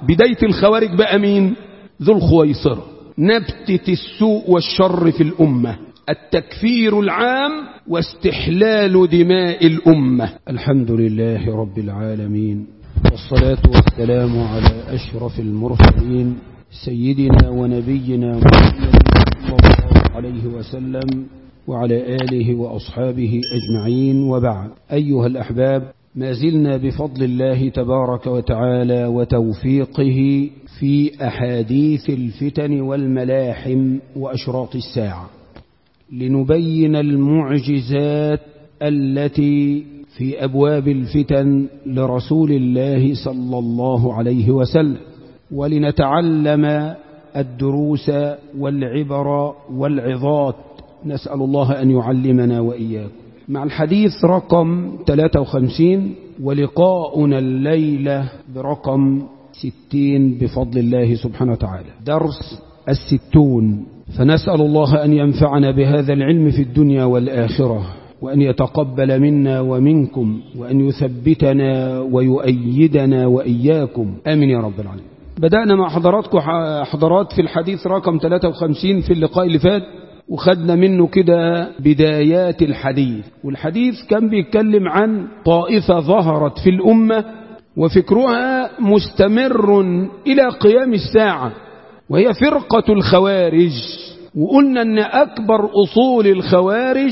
بداية الخوارج بقى مين ذو الخويصرة نبتة السوء والشر في الأمة التكفير العام واستحلال دماء الأمة الحمد لله رب العالمين والصلاة والسلام على أشرف المرسلين سيدنا ونبينا محمد صلى الله عليه وسلم وعلى آله وأصحابه أجمعين وبعد أيها الأحباب ما زلنا بفضل الله تبارك وتعالى وتوفيقه في أحاديث الفتن والملاحم وأشراط الساعة لنبين المعجزات التي في أبواب الفتن لرسول الله صلى الله عليه وسلم ولنتعلم الدروس والعبر والعظات نسأل الله أن يعلمنا وإياكم مع الحديث رقم 53 ولقاؤنا الليلة برقم 60 بفضل الله سبحانه وتعالى درس الستون فنسأل الله أن ينفعنا بهذا العلم في الدنيا والآخرة وأن يتقبل منا ومنكم وأن يثبتنا ويؤيدنا وإياكم آمين يا رب العالمين بدأنا مع حضراتكم حضرات في الحديث رقم 53 في اللقاء اللي فات وخدنا منه كده بدايات الحديث والحديث كان بيتكلم عن طائفة ظهرت في الأمة وفكرها مستمر إلى قيام الساعة وهي فرقة الخوارج وقلنا أن أكبر أصول الخوارج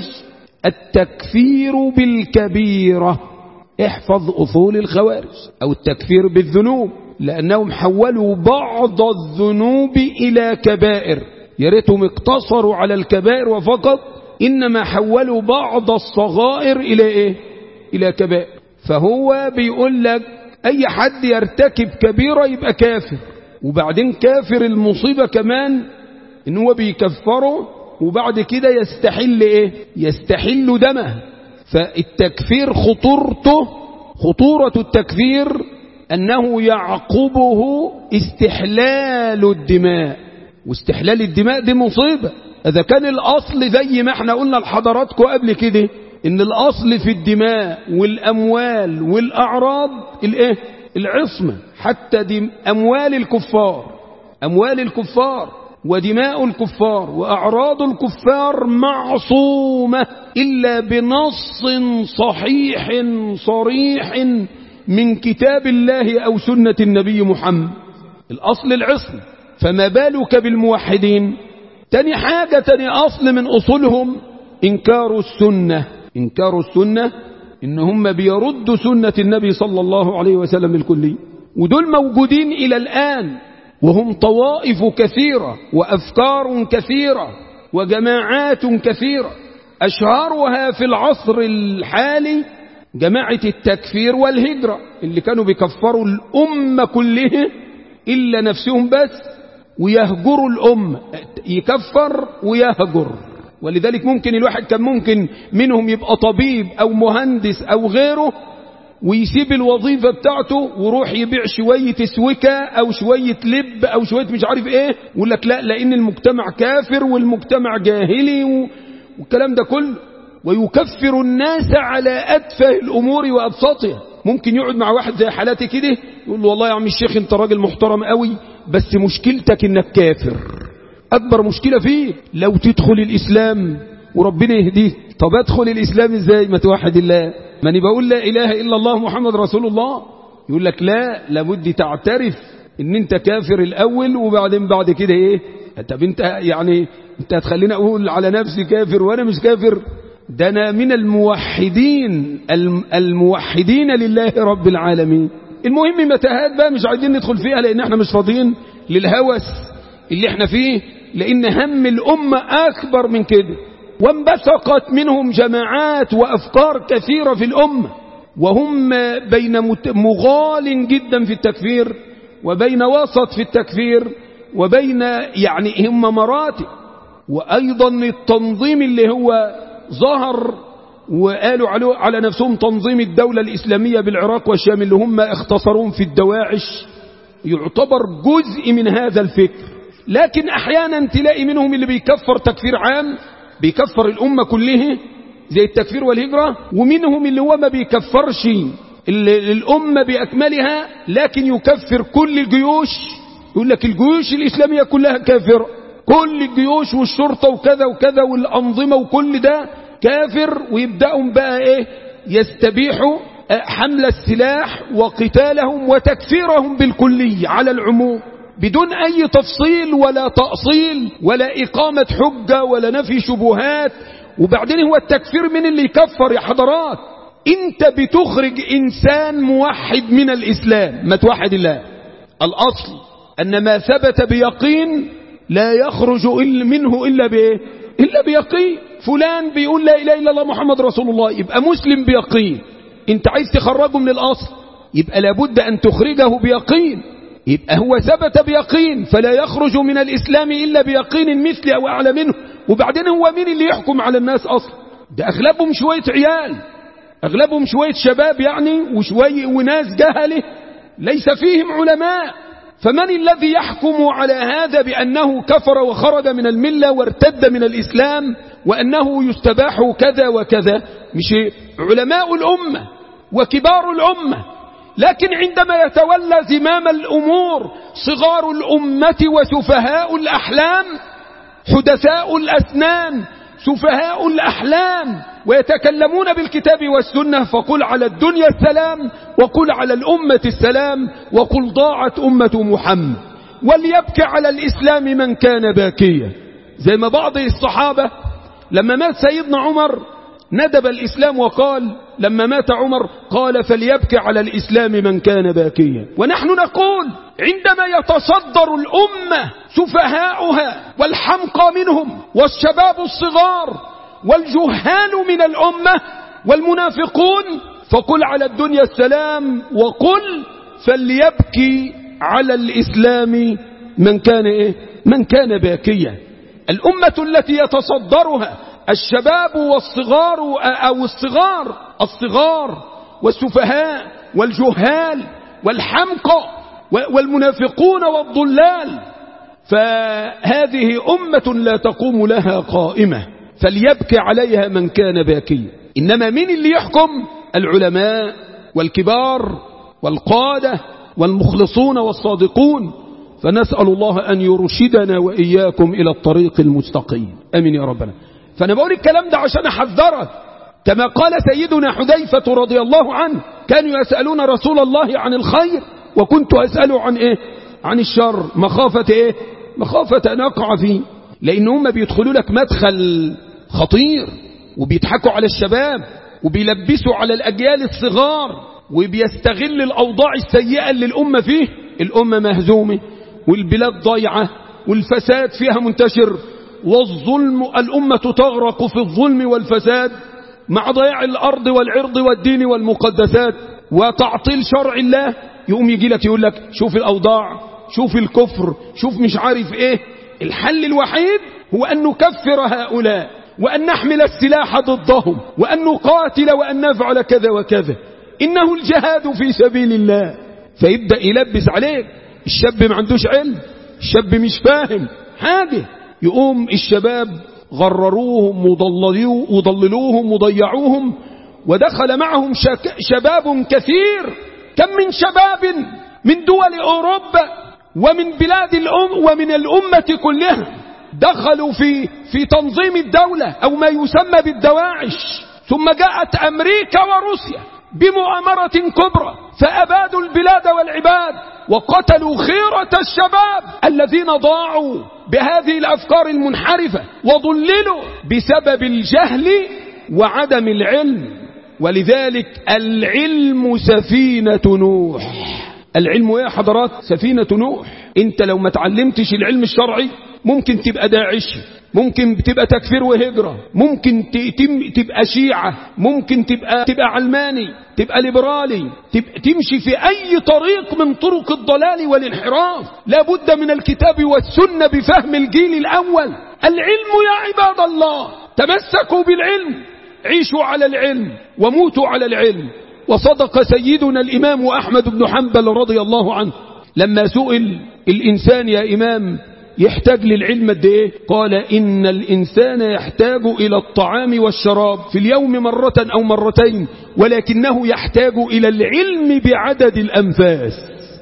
التكفير بالكبيرة احفظ أصول الخوارج أو التكفير بالذنوب لأنهم حولوا بعض الذنوب إلى كبائر يا ريتهم اقتصروا على الكبائر وفقط إنما حولوا بعض الصغائر إلى إيه؟ إلى كبائر فهو بيقول لك أي حد يرتكب كبيرة يبقى كافر وبعدين كافر المصيبة كمان إن هو بيكفره وبعد كده يستحل إيه؟ يستحل دمه فالتكفير خطورته خطورة التكفير أنه يعقبه استحلال الدماء واستحلال الدماء دي مصيبة إذا كان الأصل زي ما احنا قلنا لحضراتكم قبل كده إن الأصل في الدماء والأموال والأعراض الإيه؟ العصمة حتى دي أموال الكفار أموال الكفار ودماء الكفار وأعراض الكفار معصومة إلا بنص صحيح صريح من كتاب الله أو سنة النبي محمد الأصل العصمة فما بالك بالموحدين تاني حاجة تاني أصل من أصولهم إنكار السنة إنكار السنة إن هم بيردوا سنة النبي صلى الله عليه وسلم الكلي ودول موجودين إلى الآن وهم طوائف كثيرة وأفكار كثيرة وجماعات كثيرة أشهرها في العصر الحالي جماعة التكفير والهجرة اللي كانوا بيكفروا الأمة كلها إلا نفسهم بس ويهجروا الأمة يكفر ويهجر ولذلك ممكن الواحد كان ممكن منهم يبقى طبيب أو مهندس أو غيره ويسيب الوظيفة بتاعته ويروح يبيع شوية سويكة أو شوية لب أو شوية مش عارف إيه ويقول لك لا لأن المجتمع كافر والمجتمع جاهلي والكلام ده كله ويكفر الناس على أتفه الأمور وأبسطها ممكن يقعد مع واحد زي حالاتي كده يقول له والله يا عم الشيخ انت راجل محترم قوي بس مشكلتك انك كافر اكبر مشكلة فيه لو تدخل الاسلام وربنا يهديك طب ادخل الاسلام ازاي ما توحد الله ما انا بقول لا اله الا الله محمد رسول الله يقول لك لا لابد تعترف ان انت كافر الاول وبعدين بعد كده ايه طب انت يعني انت هتخليني اقول على نفسي كافر وانا مش كافر ده أنا من الموحدين الموحدين لله رب العالمين المهم متاهات بقى مش عايزين ندخل فيها لأن احنا مش فاضيين للهوس اللي احنا فيه لأن هم الأمة أكبر من كده وانبثقت منهم جماعات وأفكار كثيرة في الأمة وهم بين مغال جدا في التكفير وبين وسط في التكفير وبين يعني هم مراتب وأيضا التنظيم اللي هو ظهر وقالوا على نفسهم تنظيم الدولة الإسلامية بالعراق والشام اللي هم اختصرون في الدواعش يعتبر جزء من هذا الفكر لكن أحيانا تلاقي منهم اللي بيكفر تكفير عام بيكفر الأمة كلها زي التكفير والهجرة ومنهم اللي هو ما بيكفرش الأمة بأكملها لكن يكفر كل الجيوش يقول لك الجيوش الإسلامية كلها كافرة كل الجيوش والشرطة وكذا وكذا والأنظمة وكل ده كافر ويبدأوا بقى إيه يستبيحوا حمل السلاح وقتالهم وتكفيرهم بالكلية على العموم بدون أي تفصيل ولا تأصيل ولا إقامة حجة ولا نفي شبهات وبعدين هو التكفير من اللي يكفر يا حضرات انت بتخرج انسان موحد من الاسلام ما توحد الله الاصل ان ما ثبت بيقين لا يخرج منه الا بايه الا بيقين فلان بيقول لا اله الا الله محمد رسول الله يبقى مسلم بيقين انت عايز تخرجه من الاصل يبقى لابد ان تخرجه بيقين يبقى هو ثبت بيقين فلا يخرج من الاسلام الا بيقين مثل او اعلى منه وبعدين هو مين اللي يحكم على الناس اصلا ده اغلبهم شويه عيال أغلبهم شوية شباب يعني وشوية وناس جهله ليس فيهم علماء فمن الذي يحكم على هذا بأنه كفر وخرج من الملة وارتد من الإسلام وأنه يستباح كذا وكذا مش علماء الأمة وكبار الأمة لكن عندما يتولى زمام الأمور صغار الأمة وسفهاء الأحلام حدثاء الأسنان سفهاء الأحلام ويتكلمون بالكتاب والسنة فقل على الدنيا السلام وقل على الأمة السلام وقل ضاعت أمة محمد وليبكي على الإسلام من كان باكيا زي ما بعض الصحابة لما مات سيدنا عمر ندب الإسلام وقال لما مات عمر قال فليبكي على الإسلام من كان باكيا ونحن نقول عندما يتصدر الأمة سفهاؤها والحمقى منهم والشباب الصغار والجهال من الأمة والمنافقون فقل على الدنيا السلام وقل فليبكي على الإسلام من كان إيه؟ من كان باكيا الأمة التي يتصدرها الشباب والصغار أو الصغار الصغار والسفهاء والجهال والحمقى والمنافقون والضلال فهذه أمة لا تقوم لها قائمة فليبكي عليها من كان باكيا إنما من اللي يحكم العلماء والكبار والقادة والمخلصون والصادقون فنسأل الله أن يرشدنا وإياكم إلى الطريق المستقيم أمين يا ربنا فأنا بقول الكلام ده عشان أحذرك كما قال سيدنا حذيفة رضي الله عنه كانوا يسألون رسول الله عن الخير وكنت أسأله عن إيه عن الشر مخافة إيه مخافة أن أقع فيه لأن هم بيدخلوا لك مدخل خطير وبيضحكوا على الشباب وبيلبسوا على الأجيال الصغار وبيستغل الأوضاع السيئة اللي الأمة فيه الأمة مهزومة والبلاد ضيعة والفساد فيها منتشر والظلم الأمة تغرق في الظلم والفساد مع ضياع الأرض والعرض والدين والمقدسات وتعطيل شرع الله يقوم يجي لك يقول لك شوف الأوضاع شوف الكفر شوف مش عارف ايه الحل الوحيد هو أن نكفر هؤلاء وأن نحمل السلاح ضدهم وأن نقاتل وأن نفعل كذا وكذا إنه الجهاد في سبيل الله فيبدأ يلبس عليك الشاب ما عندوش علم الشاب مش فاهم حاجة يقوم الشباب غرروهم وضللوهم وضيعوهم ودخل معهم شباب كثير كم من شباب من دول أوروبا ومن بلاد الأم ومن الأمة كلها دخلوا في في تنظيم الدولة أو ما يسمى بالدواعش ثم جاءت أمريكا وروسيا بمؤامرة كبرى فأبادوا البلاد والعباد وقتلوا خيرة الشباب الذين ضاعوا بهذه الأفكار المنحرفة وضللوا بسبب الجهل وعدم العلم ولذلك العلم سفينة نوح العلم يا حضرات سفينة نوح انت لو ما تعلمتش العلم الشرعي ممكن تبقى داعش ممكن تبقى تكفير وهجرة ممكن تبقى شيعة ممكن تبقى تبقى علماني تبقى ليبرالي تبقى تمشي في أي طريق من طرق الضلال والانحراف لا بد من الكتاب والسنة بفهم الجيل الأول العلم يا عباد الله تمسكوا بالعلم عيشوا على العلم وموتوا على العلم وصدق سيدنا الإمام أحمد بن حنبل رضي الله عنه لما سئل الإنسان يا إمام يحتاج للعلم قد ايه قال إن الإنسان يحتاج إلى الطعام والشراب في اليوم مرة أو مرتين ولكنه يحتاج إلى العلم بعدد الأنفاس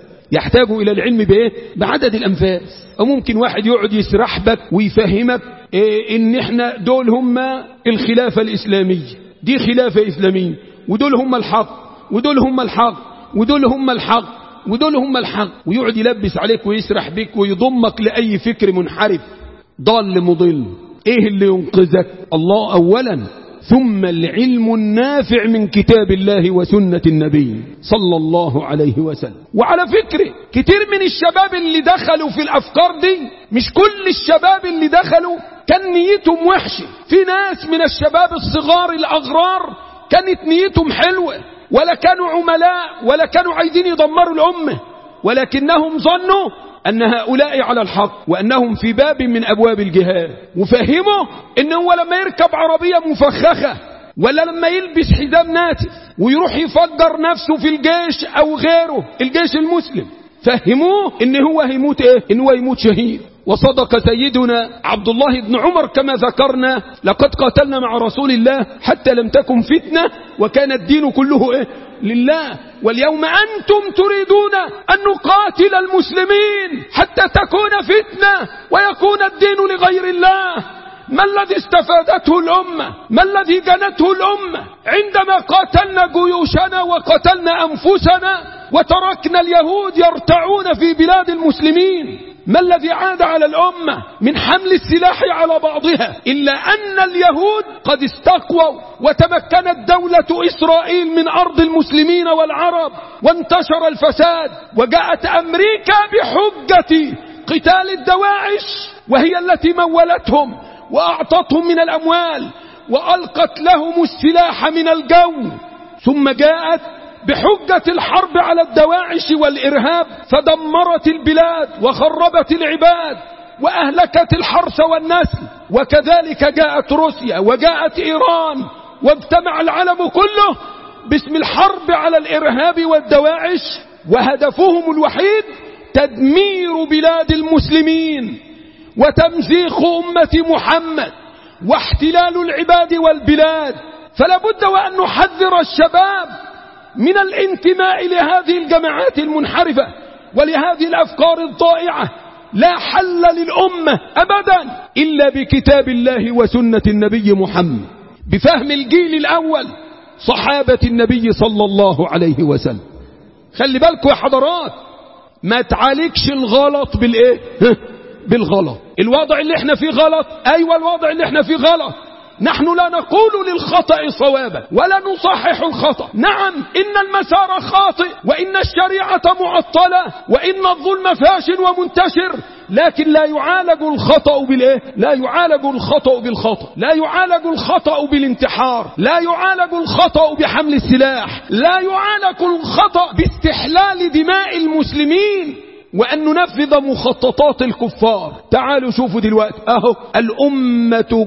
يحتاج إلى العلم بإيه؟ بعدد الأنفاس أو ممكن واحد يقعد يسرح بك ويفهمك إيه إن إحنا دول هم الخلافة الإسلامية دي خلافة إسلامية ودول هم الحق ودول هم الحق ودول هم الحق ودول هم الحق ويقعد يلبس عليك ويسرح بك ويضمك لأي فكر منحرف ضال مضل ايه اللي ينقذك الله اولا ثم العلم النافع من كتاب الله وسنة النبي صلى الله عليه وسلم وعلى فكرة كتير من الشباب اللي دخلوا في الأفكار دي مش كل الشباب اللي دخلوا كان نيتهم وحشة في ناس من الشباب الصغار الأغرار كانت نيتهم حلوة ولا كانوا عملاء ولا كانوا عايزين يدمروا الأمة ولكنهم ظنوا أن هؤلاء على الحق وأنهم في باب من أبواب الجهاد وفهموا أنه هو لما يركب عربية مفخخة ولا لما يلبس حزام ناتف ويروح يفجر نفسه في الجيش أو غيره الجيش المسلم فهموه ان هو هيموت ايه ان هو يموت شهيد وصدق سيدنا عبد الله بن عمر كما ذكرنا لقد قاتلنا مع رسول الله حتى لم تكن فتنة وكان الدين كله إيه؟ لله واليوم أنتم تريدون أن نقاتل المسلمين حتى تكون فتنة ويكون الدين لغير الله ما الذي استفادته الأمة ما الذي جنته الأمة عندما قاتلنا جيوشنا وقتلنا أنفسنا وتركنا اليهود يرتعون في بلاد المسلمين ما الذي عاد على الأمة من حمل السلاح على بعضها إلا أن اليهود قد استقووا وتمكنت دولة إسرائيل من أرض المسلمين والعرب وانتشر الفساد وجاءت أمريكا بحجة قتال الدواعش وهي التي مولتهم وأعطتهم من الأموال وألقت لهم السلاح من الجو ثم جاءت بحجة الحرب على الدواعش والإرهاب فدمرت البلاد وخربت العباد وأهلكت الحرث والنسل وكذلك جاءت روسيا وجاءت إيران واجتمع العالم كله باسم الحرب على الإرهاب والدواعش وهدفهم الوحيد تدمير بلاد المسلمين وتمزيق أمة محمد واحتلال العباد والبلاد فلا بد وأن نحذر الشباب من الانتماء لهذه الجماعات المنحرفة ولهذه الأفكار الضائعة لا حل للأمة أبدا إلا بكتاب الله وسنة النبي محمد بفهم الجيل الأول صحابة النبي صلى الله عليه وسلم خلي بالكم يا حضرات ما تعالجش الغلط بالايه بالغلط الوضع اللي احنا فيه غلط ايوه الوضع اللي احنا فيه غلط نحن لا نقول للخطأ صوابا ولا نصحح الخطأ نعم إن المسار خاطئ وإن الشريعة معطلة وإن الظلم فاش ومنتشر لكن لا يعالج الخطأ بالإيه؟ لا يعالج الخطأ بالخطأ لا يعالج الخطأ بالانتحار لا يعالج الخطأ بحمل السلاح لا يعالج الخطأ باستحلال دماء المسلمين وأن ننفذ مخططات الكفار تعالوا شوفوا دلوقتي أهو الأمة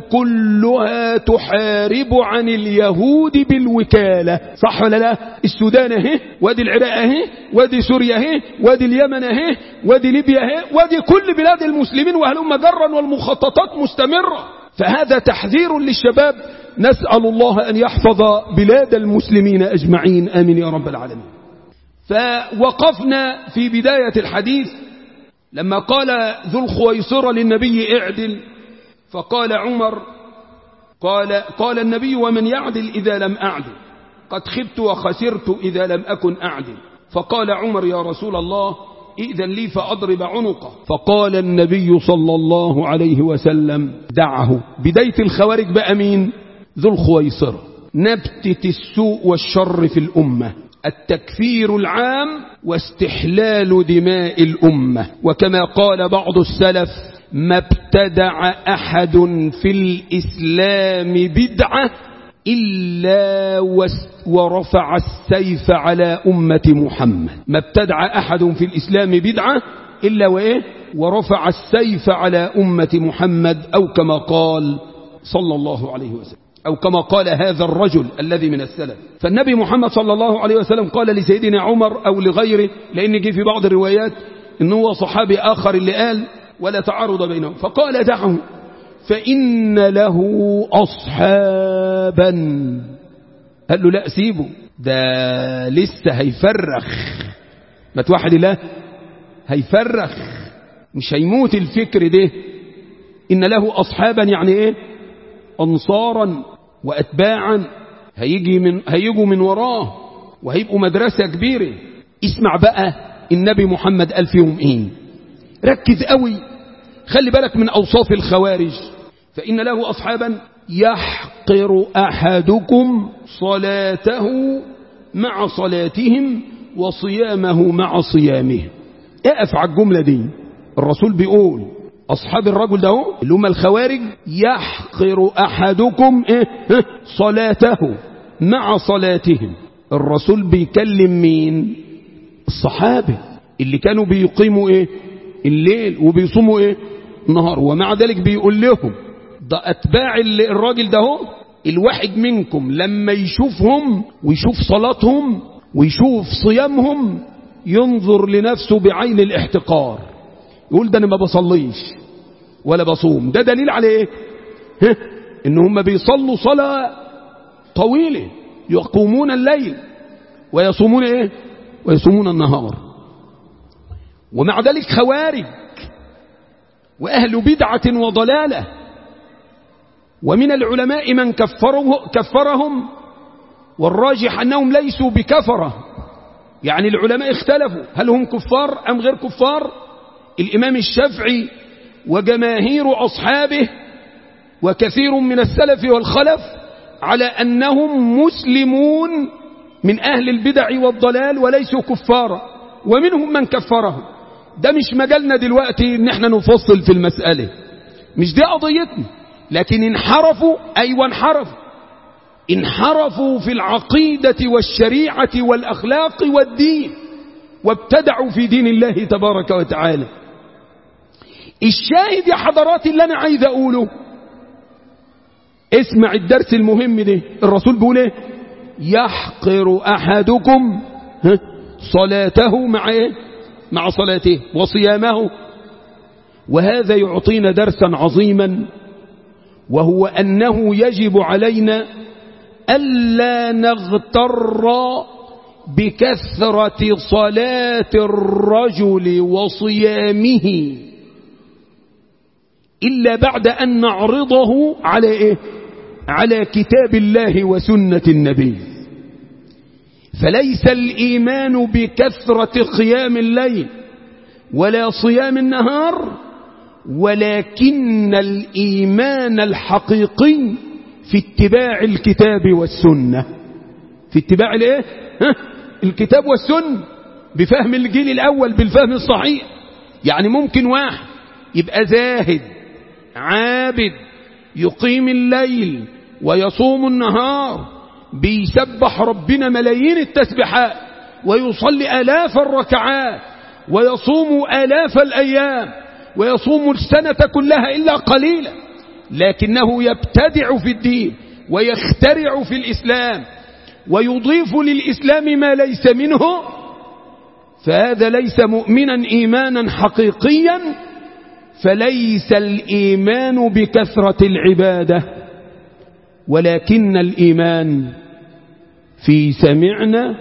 كلها تحارب عن اليهود بالوكالة صح ولا لا السودان اهي وادي العراق اهي وادي سوريا اهي وادي اليمن اهي وادي ليبيا اهي وادي كل بلاد المسلمين وهلم جرا والمخططات مستمرة فهذا تحذير للشباب نسأل الله أن يحفظ بلاد المسلمين أجمعين آمين يا رب العالمين فوقفنا في بداية الحديث لما قال ذو الخويصرة للنبي اعدل فقال عمر قال, قال النبي ومن يعدل إذا لم أعدل قد خبت وخسرت إذا لم أكن أعدل فقال عمر يا رسول الله إذن لي فأضرب عنقه فقال النبي صلى الله عليه وسلم دعه بداية الخوارج بقى مين ذو الخويصرة نبتة السوء والشر في الأمة التكفير العام واستحلال دماء الأمة وكما قال بعض السلف ما ابتدع أحد في الإسلام بدعة إلا ورفع السيف على أمة محمد ما ابتدع أحد في الإسلام بدعة إلا وإيه ورفع السيف على أمة محمد أو كما قال صلى الله عليه وسلم أو كما قال هذا الرجل الذي من السلف فالنبي محمد صلى الله عليه وسلم قال لسيدنا عمر أو لغيره لأن جه في بعض الروايات إن هو صحابي آخر اللي قال ولا تعارض بينهم فقال دعه فإن له أصحابا قال له لا سيبه ده لسه هيفرخ ما توحد الله هيفرخ مش هيموت الفكر ده إن له أصحابا يعني إيه أنصارا وأتباعا هيجي من هيجوا من وراه وهيبقوا مدرسة كبيرة اسمع بقى النبي محمد قال فيهم إيه ركز قوي خلي بالك من أوصاف الخوارج فإن له أصحابا يحقر أحدكم صلاته مع صلاتهم وصيامه مع صيامه اقف على الجملة دي الرسول بيقول أصحاب الرجل ده اللي هم الخوارج يحقر أحدكم إيه؟ صلاته مع صلاتهم الرسول بيكلم مين الصحابة اللي كانوا بيقيموا إيه الليل وبيصوموا إيه النهار ومع ذلك بيقول لهم ده أتباع الراجل ده الواحد منكم لما يشوفهم ويشوف صلاتهم ويشوف صيامهم ينظر لنفسه بعين الاحتقار يقول ده انا ما بصليش ولا بصوم ده دليل على ايه ها؟ ان هم بيصلوا صلاة طويلة يقومون الليل ويصومون ايه ويصومون النهار ومع ذلك خوارج واهل بدعة وضلالة ومن العلماء من كفره كفرهم والراجح انهم ليسوا بكفرة يعني العلماء اختلفوا هل هم كفار ام غير كفار الإمام الشافعي وجماهير أصحابه وكثير من السلف والخلف على أنهم مسلمون من أهل البدع والضلال وليسوا كفارا ومنهم من كفرهم ده مش مجالنا دلوقتي ان احنا نفصل في المسألة مش دي قضيتنا لكن انحرفوا أيوة انحرفوا انحرفوا في العقيدة والشريعة والأخلاق والدين وابتدعوا في دين الله تبارك وتعالى الشاهد يا حضرات اللي أنا عايز أقوله اسمع الدرس المهم ده الرسول بيقول ايه يحقر أحدكم صلاته مع ايه مع صلاته وصيامه وهذا يعطينا درسا عظيما وهو أنه يجب علينا ألا نغتر بكثرة صلاة الرجل وصيامه إلا بعد أن نعرضه على إيه؟ على كتاب الله وسنة النبي فليس الإيمان بكثرة قيام الليل ولا صيام النهار ولكن الإيمان الحقيقي في اتباع الكتاب والسنة في اتباع الايه ها؟ الكتاب والسنة بفهم الجيل الأول بالفهم الصحيح يعني ممكن واحد يبقى زاهد عابد يقيم الليل ويصوم النهار بيسبح ربنا ملايين التسبيحات ويصلي آلاف الركعات ويصوم آلاف الأيام ويصوم السنة كلها إلا قليلا لكنه يبتدع في الدين ويخترع في الإسلام ويضيف للإسلام ما ليس منه فهذا ليس مؤمنا إيمانا حقيقيا فليس الإيمان بكثرة العبادة ولكن الإيمان في سمعنا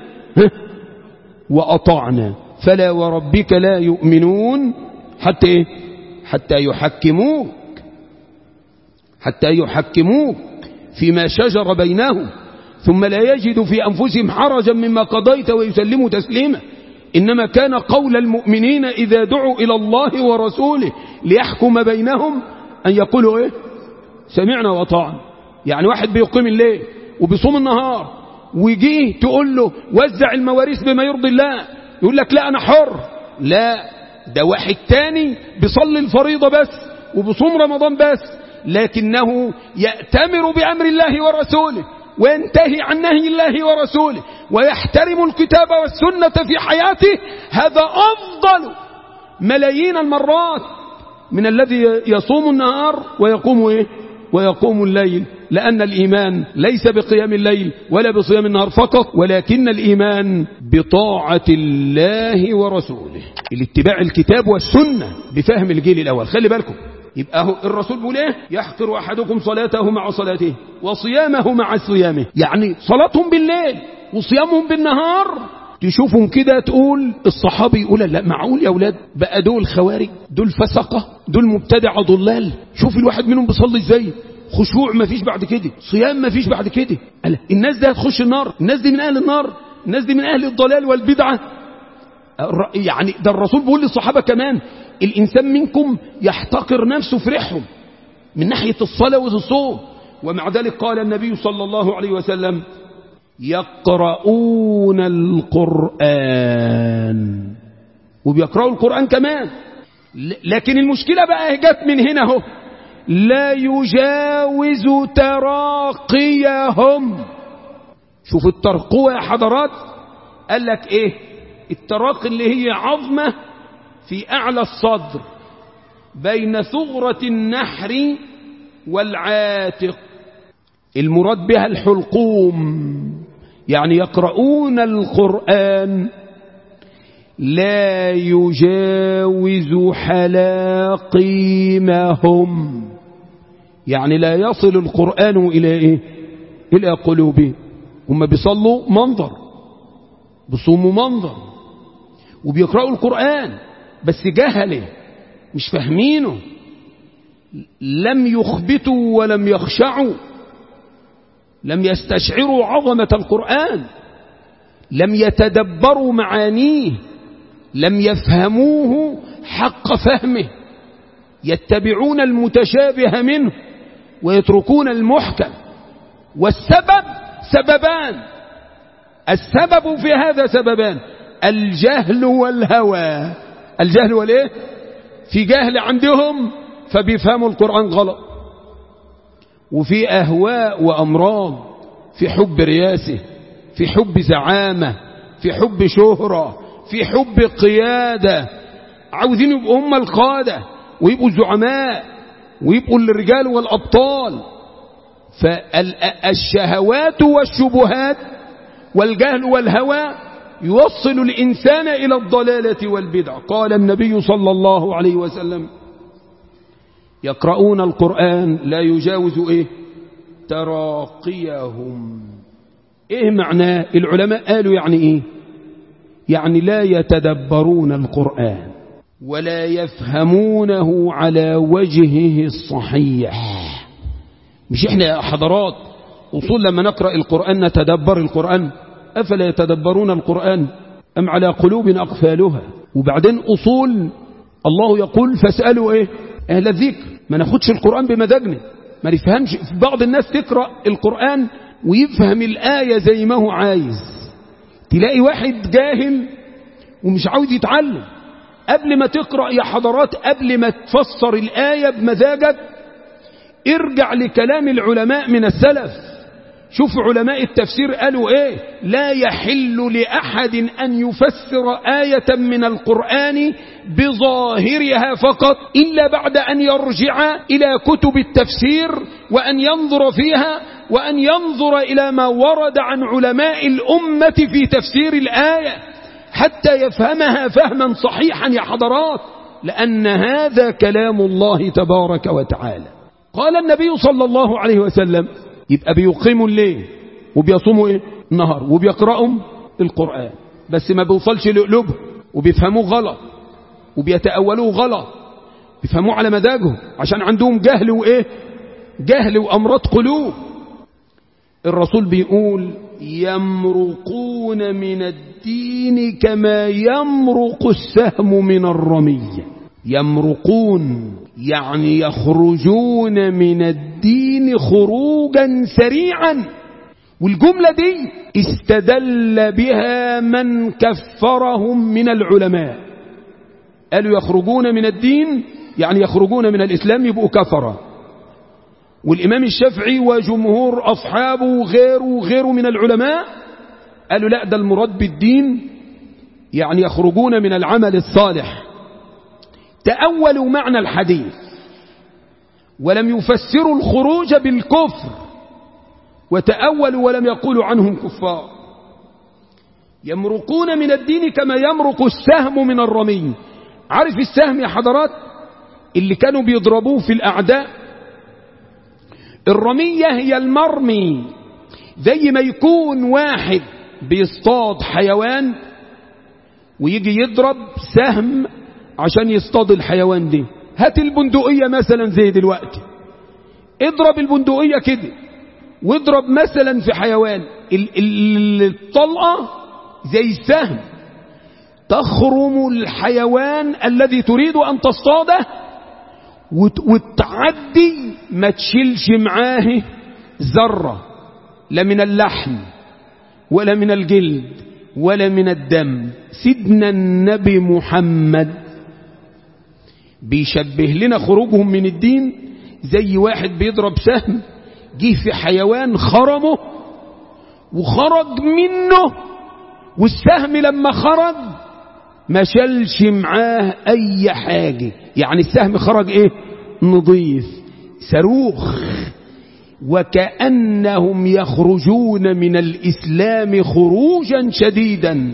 وأطعنا فلا وربك لا يؤمنون حتى إيه؟ حتى يحكموك حتى يحكموك فيما شجر بينهم ثم لا يجد في أنفسهم حرجا مما قضيت ويسلموا تسليما إنما كان قول المؤمنين إذا دعوا إلى الله ورسوله ليحكم بينهم أن يقولوا إيه سمعنا وطعنا يعني واحد بيقيم الليل وبيصوم النهار ويجيه تقول له وزع المواريث بما يرضي الله يقول لك لا أنا حر لا ده واحد تاني بيصلي الفريضة بس وبصوم رمضان بس لكنه يأتمر بأمر الله ورسوله وينتهي عن نهي الله ورسوله ويحترم الكتاب والسنة في حياته هذا أفضل ملايين المرات من الذي يصوم النهار ويقوم إيه؟ ويقوم الليل لأن الإيمان ليس بقيام الليل ولا بصيام النهار فقط ولكن الإيمان بطاعة الله ورسوله الاتباع الكتاب والسنة بفهم الجيل الأول خلي بالكم يبقى هو الرسول بيقول ايه يحقر احدكم صلاته مع صلاته وصيامه مع صيامه يعني صلاتهم بالليل وصيامهم بالنهار تشوفهم كده تقول الصحابي يقول لا معقول يا اولاد بقى دول خوارج دول فسقه دول مبتدع ضلال شوف الواحد منهم بيصلي ازاي خشوع ما فيش بعد كده صيام ما فيش بعد كده قال الناس دي هتخش النار الناس دي من اهل النار الناس دي من اهل الضلال والبدعه يعني ده الرسول بيقول للصحابه كمان الإنسان منكم يحتقر نفسه في ريحهم من ناحية الصلاة والصوم ومع ذلك قال النبي صلى الله عليه وسلم يقرؤون القرآن وبيقرأوا القرآن كمان لكن المشكلة بقى جت من هنا اهو لا يجاوز تراقيهم شوف الترقوة يا حضرات قال لك ايه التراقي اللي هي عظمة في أعلى الصدر بين ثغرة النحر والعاتق المراد بها الحلقوم يعني يقرؤون القرآن لا يجاوز حلاقيمهم يعني لا يصل القرآن إلى إيه؟ إلى قلوبهم هم بيصلوا منظر بيصوموا منظر وبيقرأوا القرآن بس جهله مش فاهمينه لم يخبتوا ولم يخشعوا لم يستشعروا عظمة القرآن لم يتدبروا معانيه لم يفهموه حق فهمه يتبعون المتشابه منه ويتركون المحكم والسبب سببان السبب في هذا سببان الجهل والهوى الجهل والايه في جهل عندهم فبيفهموا القرآن غلط وفي أهواء وأمراض في حب رياسة في حب زعامة في حب شهرة في حب قيادة عاوزين يبقوا هم القادة ويبقوا الزعماء ويبقوا الرجال والأبطال فالشهوات والشبهات والجهل والهوى يوصل الإنسان إلى الضلالة والبدع قال النبي صلى الله عليه وسلم يقرؤون القرآن لا يجاوز إيه تراقيهم إيه معناه العلماء قالوا يعني إيه يعني لا يتدبرون القرآن ولا يفهمونه على وجهه الصحيح مش إحنا يا حضرات أصول لما نقرأ القرآن نتدبر القرآن أفلا يتدبرون القرآن أم على قلوب أقفالها وبعدين أصول الله يقول فاسألوا إيه أهل الذكر ما ناخدش القرآن بمزاجنا ما نفهمش بعض الناس تقرأ القرآن ويفهم الآية زي ما هو عايز تلاقي واحد جاهل ومش عاوز يتعلم قبل ما تقرأ يا حضرات قبل ما تفسر الآية بمزاجك ارجع لكلام العلماء من السلف شوف علماء التفسير قالوا ايه لا يحل لأحد أن يفسر آية من القرآن بظاهرها فقط إلا بعد أن يرجع إلى كتب التفسير وأن ينظر فيها وأن ينظر إلى ما ورد عن علماء الأمة في تفسير الآية حتى يفهمها فهما صحيحا يا حضرات لأن هذا كلام الله تبارك وتعالى قال النبي صلى الله عليه وسلم يبقى بيقيموا الليل وبيصوموا ايه النهار وبيقرأوا القرآن بس ما بيوصلش لقلوبهم وبيفهموه غلط وبيتأولوه غلط بيفهموه على مزاجهم عشان عندهم جهل وايه جهل وأمراض قلوب الرسول بيقول يمرقون من الدين كما يمرق السهم من الرمية يمرقون يعني يخرجون من الدين خروجا سريعا والجملة دي استدل بها من كفرهم من العلماء قالوا يخرجون من الدين يعني يخرجون من الإسلام يبقوا كفرة والإمام الشافعي وجمهور أصحابه وغيره وغيره من العلماء قالوا لا ده المراد بالدين يعني يخرجون من العمل الصالح تأولوا معنى الحديث ولم يفسروا الخروج بالكفر وتأولوا ولم يقولوا عنهم كفار يمرقون من الدين كما يمرق السهم من الرمي عارف السهم يا حضرات اللي كانوا بيضربوه في الأعداء الرمية هي المرمي زي ما يكون واحد بيصطاد حيوان ويجي يضرب سهم عشان يصطاد الحيوان دي هات البندقية مثلا زي دلوقتي اضرب البندقية كده واضرب مثلا في حيوان الطلقة زي السهم تخرم الحيوان الذي تريد أن تصطاده وتعدي ما تشيلش معاه ذرة لا من اللحم ولا من الجلد ولا من الدم سيدنا النبي محمد بيشبه لنا خروجهم من الدين زي واحد بيضرب سهم جه في حيوان خرمه وخرج منه والسهم لما خرج ما شالش معاه اي حاجة يعني السهم خرج ايه نظيف صاروخ وكأنهم يخرجون من الإسلام خروجا شديدا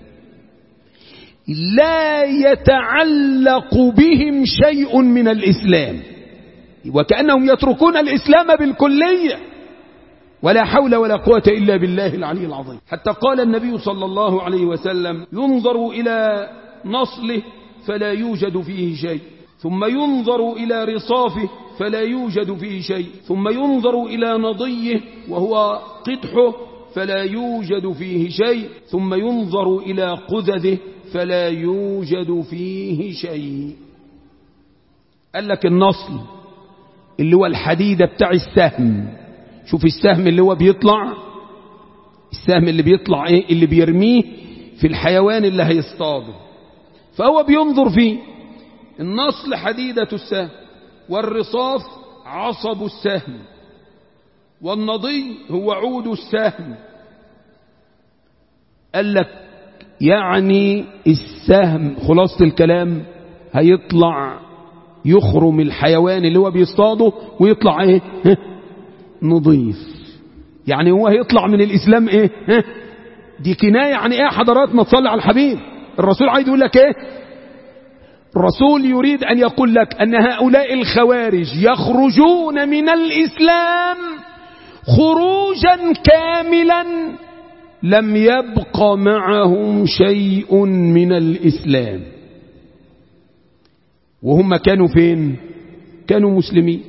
لا يتعلق بهم شيء من الإسلام وكأنهم يتركون الإسلام بالكلية ولا حول ولا قوة إلا بالله العلي العظيم حتى قال النبي صلى الله عليه وسلم ينظر إلى نصله فلا يوجد فيه شيء ثم ينظر إلى رصافه فلا يوجد فيه شيء ثم ينظر إلى نضيه وهو قدحه فلا يوجد فيه شيء ثم ينظر إلى قذذه فلا يوجد فيه شيء قال لك النصل اللي هو الحديدة بتاع السهم شوف السهم اللي هو بيطلع السهم اللي بيطلع ايه اللي بيرميه في الحيوان اللي هيصطاده فهو بينظر فيه النصل حديدة السهم والرصاف عصب السهم والنضي هو عود السهم قال لك يعني السهم خلاصة الكلام هيطلع يخرم الحيوان اللي هو بيصطاده ويطلع ايه نظيف يعني هو هيطلع من الاسلام ايه دي كناية عن ايه حضرات ما تصلي على الحبيب الرسول عايز يقول لك ايه الرسول يريد ان يقول لك ان هؤلاء الخوارج يخرجون من الاسلام خروجا كاملا لم يبق معهم شيء من الاسلام وهم كانوا فين كانوا مسلمين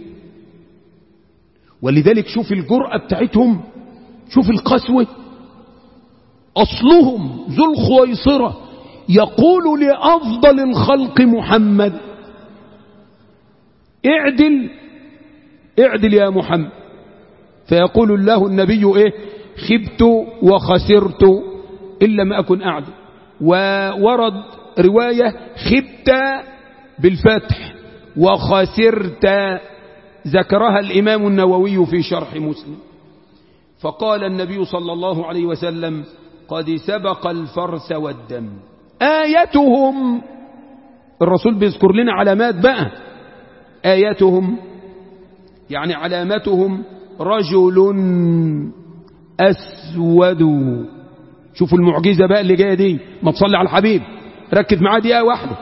ولذلك شوف الجرأة بتاعتهم شوف القسوة أصلهم ذو الخويصرة يقول لأفضل الخلق محمد اعدل اعدل يا محمد فيقول له النبي ايه خبت وخسرت إن لم أكن أعدل وورد رواية خبت بالفتح وخسرت ذكرها الإمام النووي في شرح مسلم فقال النبي صلى الله عليه وسلم قد سبق الفرس والدم آيتهم الرسول بيذكر لنا علامات بقى آيتهم يعني علامتهم رجل أسود شوفوا المعجزة بقى اللي جاية دي ما تصلي على الحبيب ركز معاه دقيقة واحدة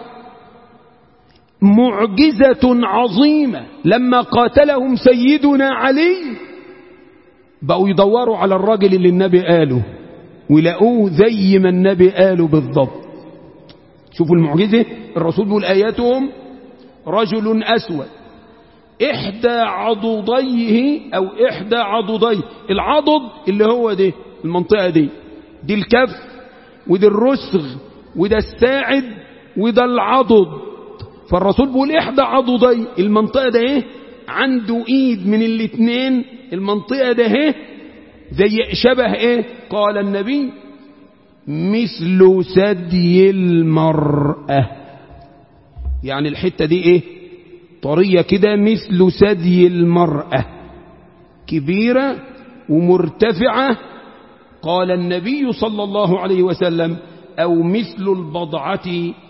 معجزة عظيمة لما قاتلهم سيدنا علي بقوا يدوروا على الراجل اللي النبي قاله ولقوه زي ما النبي قاله بالضبط شوفوا المعجزة الرسول بيقول آياتهم رجل أسود إحدى عضديه أو إحدى عضديه العضد اللي هو ده المنطقة دي دي الكف وده الرسغ وده الساعد وده العضد فالرسول بيقول إحدى عضدي المنطقة ده إيه عنده إيد من الاتنين المنطقة ده إيه زي شبه إيه قال النبي مثل ثدي المرأة يعني الحتة دي إيه طرية كده مثل ثدي المرأة كبيرة ومرتفعة قال النبي صلى الله عليه وسلم أو مثل البضعة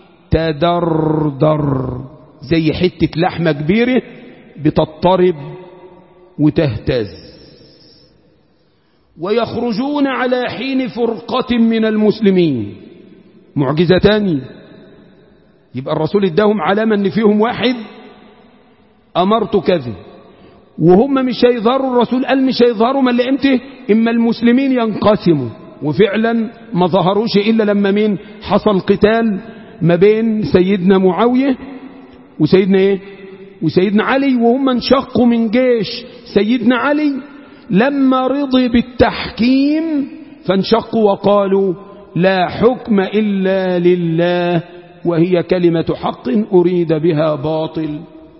تدردر زي حتة لحمة كبيرة بتضطرب وتهتز ويخرجون على حين فرقة من المسلمين معجزتان يبقى الرسول اداهم علامة ان فيهم واحد امرت كذب وهم مش هيظهروا الرسول قال مش هيظهروا من امتى اما المسلمين ينقسموا وفعلا ما ظهروش الا لما مين حصل قتال ما بين سيدنا معاوية وسيدنا ايه وسيدنا علي وهم انشقوا من جيش سيدنا علي لما رضي بالتحكيم فانشقوا وقالوا لا حكم إلا لله وهي كلمة حق أريد بها باطل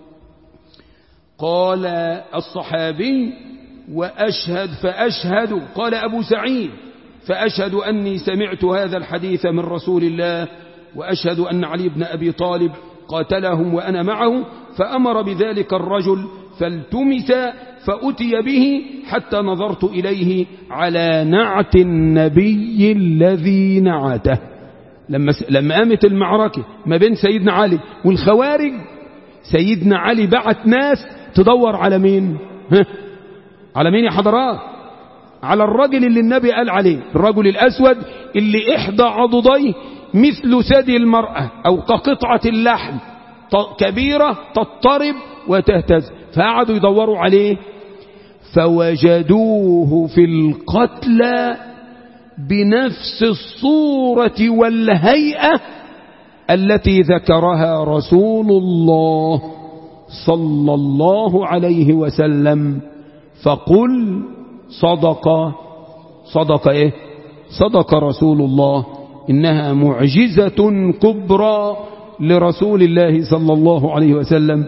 قال الصحابي وأشهد فأشهد قال أبو سعيد فأشهد أني سمعت هذا الحديث من رسول الله وأشهد أن علي بن أبي طالب قاتلهم وأنا معه فأمر بذلك الرجل فالتمس فأتي به حتى نظرت إليه على نعت النبي الذي نعته لما لما قامت المعركة ما بين سيدنا علي والخوارج سيدنا علي بعت ناس تدور على مين ها؟ على مين يا حضرات على الرجل اللي النبي قال عليه الرجل الأسود اللي إحدى عضديه مثل ثدي المرأة أو كقطعة اللحم كبيرة تضطرب وتهتز فقعدوا يدوروا عليه فوجدوه في القتلى بنفس الصورة والهيئة التي ذكرها رسول الله صلى الله عليه وسلم فقل صدق صدق ايه صدق رسول الله إنها معجزة كبرى لرسول الله صلى الله عليه وسلم